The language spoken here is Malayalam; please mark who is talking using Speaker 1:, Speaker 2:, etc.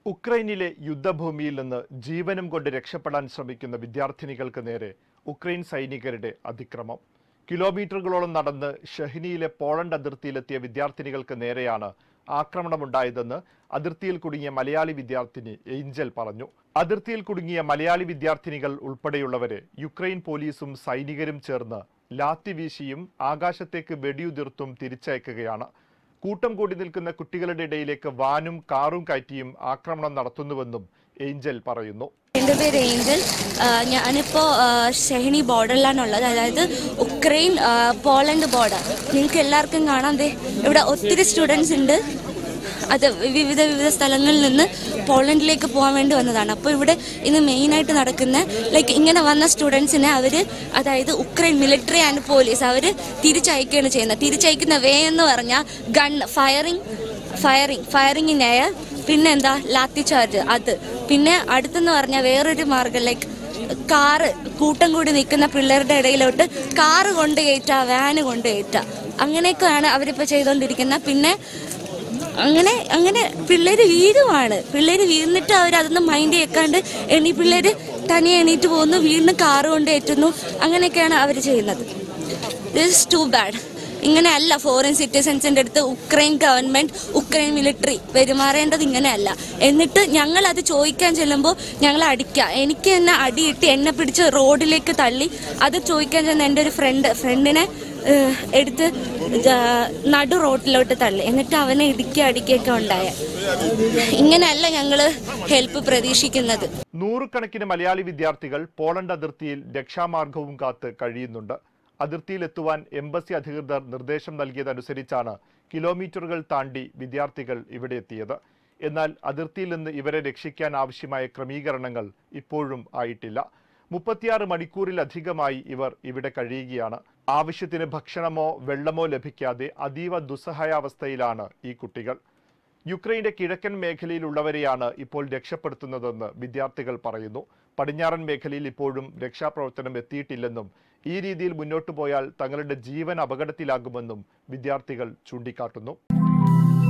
Speaker 1: ഉക്രൈനിലെ യുദ്ധഭൂമിയിൽ നിന്ന് ജീവനും കൊണ്ട് രക്ഷപ്പെടാൻ ശ്രമിക്കുന്ന വിദ്യാർത്ഥിനികൾക്ക് നേരെ ഉക്രൈൻ സൈനികരുടെ അതിക്രമം കിലോമീറ്ററുകളോളം നടന്ന് ഷഹിനിയിലെ പോളണ്ട് അതിർത്തിയിലെത്തിയ വിദ്യാർത്ഥിനികൾക്ക് നേരെയാണ് ആക്രമണമുണ്ടായതെന്ന് അതിർത്തിയിൽ കുടുങ്ങിയ മലയാളി വിദ്യാർത്ഥിനി ഏഞ്ചൽ പറഞ്ഞു അതിർത്തിയിൽ കുടുങ്ങിയ മലയാളി വിദ്യാർത്ഥിനികൾ ഉൾപ്പെടെയുള്ളവരെ യുക്രൈൻ പോലീസും സൈനികരും ചേർന്ന് ലാത്തി വീശിയും ആകാശത്തേക്ക് വെടിയുതിർത്തും തിരിച്ചയക്കുകയാണ് കൂട്ടം കൂടി നിൽക്കുന്ന കുട്ടികളുടെ ഇടയിലേക്ക് വാനും കാറും കയറ്റിയും ആക്രമണം നടത്തുന്നുവെന്നും ഏഞ്ചൽ പറയുന്നു
Speaker 2: എൻ്റെ പേര് ഏഞ്ചൽ ആ, ഞാനിപ്പോൾ ആ, ഷെഹനി ബോർഡറിലാണുള്ളത് അതായത് ഉക്രൈൻ ആ, പോളണ്ട് ബോർഡർ നിങ്ങൾക്ക് എല്ലാവർക്കും കാണാം ദേ ഇവിടെ ഒത്തിരി സ്റ്റുഡൻസ് ഉണ്ട് അത് വിവിധ വിവിധ സ്ഥലങ്ങളിൽ നിന്ന് പോളണ്ടിലേക്ക് പോകാൻ വേണ്ടി വന്നതാണ് അപ്പോൾ ഇവിടെ ഇന്ന് മെയിനായിട്ട് നടക്കുന്ന ലൈക്ക് ഇങ്ങനെ വന്ന സ്റ്റുഡൻസിനെ അവർ അതായത് ഉക്രൈൻ മിലിറ്ററി ആൻഡ് പോലീസ് അവർ തിരിച്ചയക്കുകയാണ് ചെയ്യുന്നത് തിരിച്ചയക്കുന്ന വേ എന്ന് പറഞ്ഞാൽ ഗൺ ഫയറിംഗ് ഫയറിംഗ് ഫയറിങ്ങിനായ പിന്നെന്താ ലാത്തി ചാർജ് അത് പിന്നെ അടുത്തെന്ന് പറഞ്ഞാൽ വേറൊരു മാർഗം ലൈക്ക് കാറ് കൂട്ടം കൂടി നിൽക്കുന്ന പിള്ളേരുടെ ഇടയിലോട്ട് കാറ് കൊണ്ട് കയറ്റുക വാന് കൊണ്ട് കയറ്റുക അങ്ങനെയൊക്കെയാണ് അവരിപ്പോൾ ചെയ്തുകൊണ്ടിരിക്കുന്നത് പിന്നെ അങ്ങനെ അങ്ങനെ പിള്ളേര് വീഴുവാണ് പിള്ളേര് വീണിട്ട് അവർ അതൊന്നും മൈൻഡ് കേൾക്കാണ്ട് എണീ പിള്ളേര് തനിയെ എണീറ്റ് പോകുന്നു വീണ്ടും കാറ് കൊണ്ട് കയറ്റുന്നു അങ്ങനെയൊക്കെയാണ് അവർ ചെയ്യുന്നത് ദിസ് ടു ബാഡ് ഇങ്ങനെയല്ല ഫോറിൻ സിറ്റിസൺസിന്റെ അടുത്ത് ഉക്രൈൻ ഗവൺമെന്റ് ഉക്രൈൻ മിലിറ്ററി പെരുമാറേണ്ടത് ഇങ്ങനെയല്ല എന്നിട്ട് ഞങ്ങൾ അത് ചോദിക്കാൻ ചെല്ലുമ്പോൾ ഞങ്ങൾ അടിക്കുക എനിക്ക് തന്നെ അടിയിട്ട് എന്നെ പിടിച്ച് റോഡിലേക്ക് തള്ളി അത് ചോദിക്കാൻ ചെന്ന എൻ്റെ ഒരു ഫ്രണ്ട് ഫ്രണ്ടിനെ ഏഹ്, എടുത്ത് ജാ- നടു റോഡിലോട്ട് തള്ളി എന്നിട്ട് അവനെ ഇടിക്കുക അടിക്കുകയൊക്കെ ഉണ്ടായ ഇങ്ങനെയല്ല ഞങ്ങൾ ഹെൽപ്പ് പ്രതീക്ഷിക്കുന്നത്
Speaker 1: നൂറുകണക്കിന് മലയാളി വിദ്യാർത്ഥികൾ പോളണ്ട് അതിർത്തിയിൽ രക്ഷാമാർഗവും കാത്ത് കഴിയുന്നുണ്ട് അതിർത്തിയിലെത്തുവാൻ എംബസി അധികൃതർ നിർദ്ദേശം നൽകിയതനുസരിച്ചാണ് കിലോമീറ്ററുകൾ താണ്ടി വിദ്യാർത്ഥികൾ ഇവിടെ എത്തിയത് എന്നാൽ അതിർത്തിയിൽ നിന്ന് ഇവരെ രക്ഷിക്കാൻ ആവശ്യമായ ക്രമീകരണങ്ങൾ ഇപ്പോഴും ആയിട്ടില്ല മുപ്പത്തിയാറ് മണിക്കൂറിലധികമായി ഇവർ ഇവിടെ കഴിയുകയാണ് ആവശ്യത്തിന് ഭക്ഷണമോ വെള്ളമോ ലഭിക്കാതെ അതീവ ദുസ്സഹായാവസ്ഥയിലാണ് ഈ കുട്ടികൾ യുക്രൈന്റെ കിഴക്കൻ മേഖലയിലുള്ളവരെയാണ് ഇപ്പോൾ രക്ഷപ്പെടുത്തുന്നതെന്ന് വിദ്യാർത്ഥികൾ പറയുന്നു പടിഞ്ഞാറൻ മേഖലയിൽ ഇപ്പോഴും രക്ഷാപ്രവർത്തനം എത്തിയിട്ടില്ലെന്നും ഈ രീതിയിൽ മുന്നോട്ടു പോയാൽ തങ്ങളുടെ ജീവൻ അപകടത്തിലാകുമെന്നും വിദ്യാർത്ഥികൾ ചൂണ്ടിക്കാട്ടുന്നു